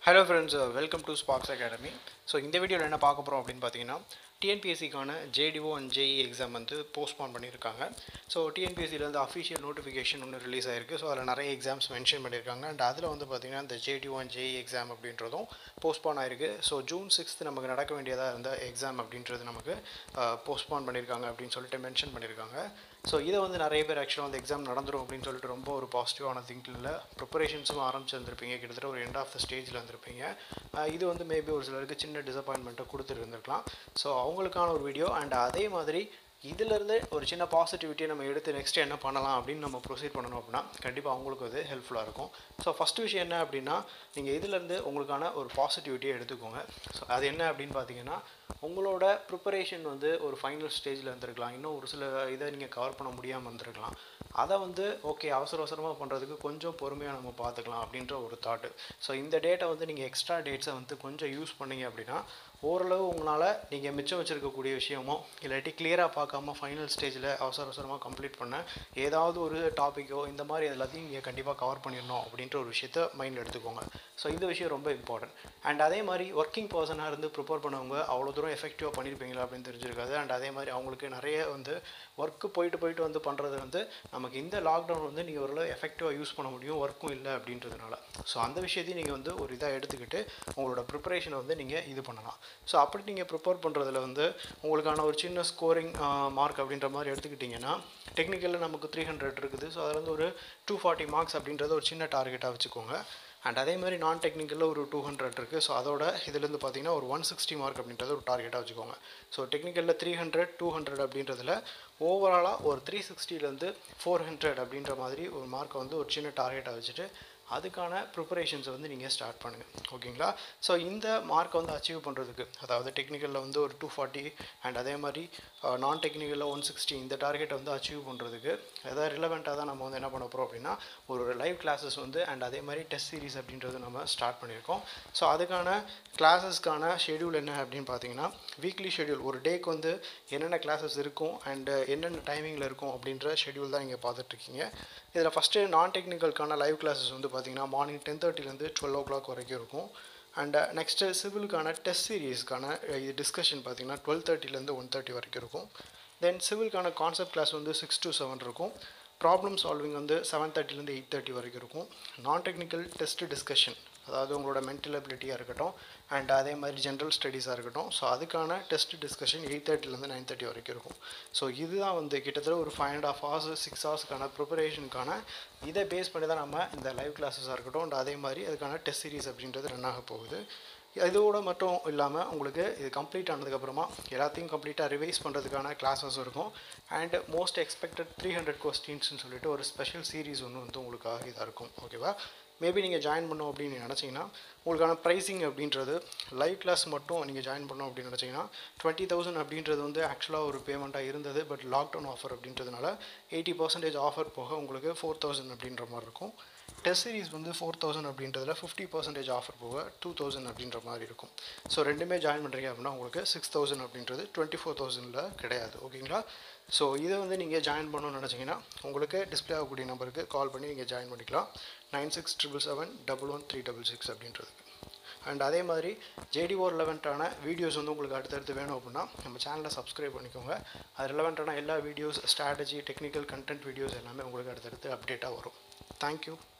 hello friends welcome to spax academy so இந்த வீடியோவில் என்ன பார்க்க போகிறோம் அப்படின்னு பார்த்தீங்கன்னா டிஎன்பிஎஸ்சிக்கான ஜேடிஓ அண்ட் ஜேஇ எக்ஸாம் வந்து போஸ்ட்பான் பண்ணியிருக்காங்க ஸோ டிஎன்பிஎஸ்சிலேருந்து அஃபிஷியல் நோட்டிஃபிகேஷன் ஒன்று ரிலீஸ் ஆயிருக்கு ஸோ அதில் நிறைய எக்ஸாம்ஸ் மென்ஷன் பண்ணியிருக்காங்க அண்ட் அதில் வந்து பார்த்தீங்கன்னா இந்த ஜேடிஓ அண்ட் ஜேஇ எக்ஸாம் அப்படின்றதும் போஸ்ட்பான் ஆயிருக்கு ஸோ ஜூன் சிக்ஸ்த் நமக்கு நடக்க வேண்டியதாக இருந்த எக்ஸாம் அப்படின்றது நமக்கு போஸ்ட்பான் பண்ணியிருக்காங்க அப்படின்னு சொல்லிட்டு மென்ஷன் பண்ணியிருக்காங்க ஸோ இதை வந்து நிறைய பேர் ஆக்சுவலாக வந்து எக்ஸாம் நடந்துரும் அப்படின்னு சொல்லிட்டு ரொம்ப ஒரு பாசிட்டிவான திங்கில் ப்ரிப்பரேஷன்ஸும் ஆரம்பிச்சிருந்திருப்பீங்க கிட்டத்தட்ட ஒரு எண்ட் ஆஃப் த ஸ்டேஜில் இருந்திருப்பீங்க அஹ் இது வந்து மேபி ஒரு சிலருக்கு சின்ன டிசப்பாயின்மெண்ட்டை கொடுத்துட்டு இருந்திருக்கலாம் ஸோ அவங்களுக்கான ஒரு வீடியோ அண்ட் அதே மாதிரி இதிலேருந்து ஒரு சின்ன பாசிட்டிவிட்டியை நம்ம எடுத்து நெக்ஸ்ட் என்ன பண்ணலாம் அப்படின்னு நம்ம ப்ரொசீட் பண்ணணும் அப்படின்னா கண்டிப்பாக அவங்களுக்கு அது ஹெல்ப்ஃபுல்லாக இருக்கும் ஸோ ஃபஸ்ட்டு விஷயம் என்ன அப்படின்னா நீங்கள் இதிலேருந்து உங்களுக்கான ஒரு பாசிட்டிவிட்டியை எடுத்துக்கோங்க ஸோ அது என்ன அப்படின்னு பார்த்தீங்கன்னா உங்களோட ப்ரிப்பரேஷன் வந்து ஒரு ஃபைனல் ஸ்டேஜில் இருந்திருக்கலாம் இன்னும் ஒரு சில இதை நீங்கள் கவர் பண்ண முடியாமல் இருந்திருக்கலாம் அதை வந்து ஓகே அவசர அவசரமாக பண்ணுறதுக்கு கொஞ்சம் பொறுமையாக நம்ம பார்த்துக்கலாம் அப்படின்ற ஒரு தாட்டு ஸோ இந்த டேட்டை வந்து நீங்கள் எக்ஸ்ட்ரா டேட்ஸை வந்து கொஞ்சம் யூஸ் பண்ணீங்க அப்படின்னா ஓரளவு உங்களால் நீங்கள் மிச்சம் வச்சுருக்கக்கூடிய விஷயமோ இல்லாட்டி கிளியராக பார்க்காம ஃபைனல் ஸ்டேஜில் அவசர அவசரமாக கம்ப்ளீட் பண்ண ஏதாவது ஒரு டாப்பிக்கோ இந்த மாதிரி எல்லாத்தையும் நீங்கள் கண்டிப்பாக கவர் பண்ணிடணும் அப்படின்ற ஒரு விஷயத்த மைண்டில் எடுத்துக்கோங்க ஸோ இந்த விஷயம் ரொம்ப இம்பார்ட்டன்ட் அண்ட் அதே மாதிரி ஒர்க்கிங் பர்சனாக இருந்து ப்ரிப்பேர் பண்ணவங்க அவ்வளோ தூரம் எஃபெக்டிவாக பண்ணியிருப்பீங்களா அப்படின்னு தெரிஞ்சிருக்காது அண்ட் அதே மாதிரி அவங்களுக்கு நிறைய வந்து ஒர்க்கு போயிட்டு போயிட்டு வந்து பண்ணுறது வந்து நமக்கு இந்த லாக்டவுன் வந்து நீங்கள் ஓரளவு எஃபெக்டிவாக யூஸ் பண்ண முடியும் ஒர்க்கும் இல்லை அப்படின்றதுனால ஸோ அந்த விஷயத்தையும் நீங்கள் வந்து ஒரு இதாக எடுத்துக்கிட்டு உங்களோட ப்ரிப்பரேஷனை வந்து நீங்கள் இது பண்ணலாம் ஸோ அப்படி நீங்கள் ப்ரிப்பேர் பண்ணுறதுல வந்து உங்களுக்கான ஒரு சின்ன ஸ்கோரிங் மார்க் அப்படின்ற மாதிரி எடுத்துக்கிட்டிங்கன்னா டெக்னிக்கலில் நமக்கு த்ரீ ஹண்ட்ரட் இருக்குது ஸோ அதில் வந்து ஒரு டூ ஃபார்ட்டி மார்க்ஸ் அப்படின்றத ஒரு சின்ன டார்கெட்டாக வச்சுக்கோங்க அண்ட் அதே மாதிரி நான் டெக்னிக்கலில் ஒரு டூ ஹண்ட்ரட் இருக்குது ஸோ அதோட இதுலேருந்து பார்த்தீங்கன்னா ஒரு ஒன் சிக்ஸ்டி மார்க் அப்படின்றத ஒரு டார்கெட்டாக வச்சுக்கோங்க ஸோ டெக்னிக்கலில் த்ரீ ஹண்ட்ரட் டூ ஹண்ட்ரட் அப்படின்றதுல ஓவராலாக ஒரு த்ரீ சிக்ஸ்டிலேருந்து ஃபோர் ஹண்ட்ரட் அப்படின்ற மாதிரி ஒரு மார்க்கை வந்து ஒரு சின்ன டார்கெட்டாக வச்சுட்டு அதுக்கான ப்ரிப்பரேஷன்ஸை வந்து நீங்கள் ஸ்டார்ட் பண்ணுங்கள் ஓகேங்களா ஸோ இந்த மார்க்கை வந்து அச்சீவ் பண்ணுறதுக்கு அதாவது டெக்னிக்கலில் வந்து ஒரு டூ ஃபார்ட்டி அண்ட் அதே மாதிரி நான் டெக்னிக்கலில் ஒன் சிக்ஸ்டி இந்த டார்கெட்டை வந்து அச்சீவ் பண்ணுறதுக்கு எதாவது ரிலவெண்ட்டாக தான் நம்ம வந்து என்ன பண்ண போகிறோம் அப்படின்னா ஒரு லைவ் கிளாஸஸ் வந்து அண்ட் அதே மாதிரி டெஸ்ட் சீரிஸ் அப்படின்றது நம்ம ஸ்டார்ட் பண்ணியிருக்கோம் ஸோ அதுக்கான கிளாஸஸ்க்கான ஷெடியூல் என்ன அப்படின்னு பார்த்தீங்கன்னா வீக்லி ஷெடியூல் ஒரு டேக்கு வந்து என்னென்ன கிளாஸஸ் இருக்கும் அண்ட் என்னென்ன டைமிங்கில் இருக்கும் அப்படின்ற ஷெடியூல் தான் நீங்கள் பார்த்துட்ருக்கீங்க இதில் ஃபஸ்ட்டு நான் டெக்னிக்கலுக்கான லைவ் கிளாஸஸ் வந்து பார்த்தீங்கன்னா மார்னிங் டென் தேர்ட்டிலேருந்து டுவெல் ஓ கிளாக் வரைக்கும் இருக்கும் அண்ட் நெக்ஸ்ட்டு சிவிலுக்கான டெஸ்ட் சீரீஸ்க்கான இது டிஸ்கஷன் பார்த்தீங்கன்னா டுவெல் தேர்ட்டிலேருந்து ஒன் தேர்ட்டி வரைக்கும் இருக்கும் தென் சிவிலுக்கான கான்செப்ட் கிளாஸ் வந்து சிக்ஸ் டு செவன் இருக்கும் ப்ராப்ளம் சால்விங் வந்து செவன் தேர்ட்டிலேருந்து எயிட் தேர்ட்டி வரைக்கும் இருக்கும் நான் டெக்னிக்கல் டெஸ்ட் டிஸ்கஷன் அதாவது உங்களோட மென்டல் அபிலிட்டியாக இருக்கட்டும் அண்ட் அதே மாதிரி ஜென்ரல் ஸ்டடீஸாக இருக்கட்டும் ஸோ அதுக்கான டெஸ்ட் டிஸ்கஷன் எயிட் தேர்ட்டிலேருந்து நைன் தேர்ட்டி வரைக்கும் இருக்கும் ஸோ இதுதான் வந்து கிட்டத்தட்ட ஒரு five and half hours six ஹவர்ஸ்க்கான ப்ரிப்பரேஷனுக்கான இதை பேஸ் பண்ணி தான் நம்ம இந்த லைவ் கிளாஸஸாக இருக்கட்டும் அண்ட் அதே மாதிரி அதுக்கான டெஸ்ட் சீரிஸ் அப்படின்றது ரன் ஆக போகுது இதோட மட்டும் இல்லாமல் உங்களுக்கு இது கம்ப்ளீட் ஆனதுக்கப்புறமா எல்லாத்தையும் கம்ப்ளீட்டாக ரிவைஸ் பண்ணுறதுக்கான கிளாஸஸ் இருக்கும் and most expected three hundred கொஸ்டின்ஸ்னு சொல்லிட்டு ஒரு ஸ்பெஷல் சீரிஸ் ஒன்று வந்து உங்களுக்காக இதாக இருக்கும் ஓகேவா மேபி நீங்கள் ஜாயின் பண்ணோம் அப்படின்னு நினச்சிங்கன்னா உங்களுக்கான ப்ரைஸிங் அப்படின்றது லைவ் கிளாஸ் மட்டும் நீங்கள் ஜாயின் பண்ணோம் அப்படின்னு நினச்சிங்கன்னா டுவெண்ட்டி தௌசண்ட் அப்படின்றது வந்து ஆக்சுவலாக ஒரு பேமெண்ட்டாக இருந்தது பட் லாக்டவுன் ஆஃபர் அப்படின்றதுனால எயிட்டி பர்சன்டேஜ் ஆஃபர் போக உங்களுக்கு ஃபோர் தௌசண்ட் அப்படின்ற மாதிரி இருக்கும் டெஸ்ட் சீரிஸ் வந்து ஃபோர் தௌசண்ட் அப்படின்றதுல ஃபிஃப்டி பர்சன்டேஜ் ஆஃபர் போக டூ தௌசண்ட் அப்படின்ற மாதிரி இருக்கும் ஸோ ரெண்டுமே ஜாயின் பண்ணுறீங்க அப்படின்னா உங்களுக்கு சிக்ஸ் தௌசண்ட் அப்படின்றது டுவெண்ட்டி ஃபோர் தௌசண்டில் கிடையாது ஓகேங்களா ஸோ இதை வந்து நீங்கள் ஜாயின் பண்ணணும்னு நினச்சிங்கன்னா உங்களுக்கு டிஸ்பிளே ஆகக்கூடிய நம்பருக்கு கால் பண்ணி நீங்கள் ஜாயின் பண்ணிக்கலாம் nine six triple seven double one three double six அப்படின்றதுக்கு அண்ட் அதே மாதிரி ஜேடி ஓர் ரிலவெண்ட்டான வீடியோஸ் வந்து உங்களுக்கு அடுத்தடுத்து வேணும் அப்படின்னா நம்ம சேனலை சப்ஸ்கிரைப் பண்ணிக்கோங்க அது ரிலவெண்ட்டான எல்லா videos strategy technical content videos எல்லாமே உங்களுக்கு அடுத்தடுத்து அப்டேட்டாக வரும் தேங்க்யூ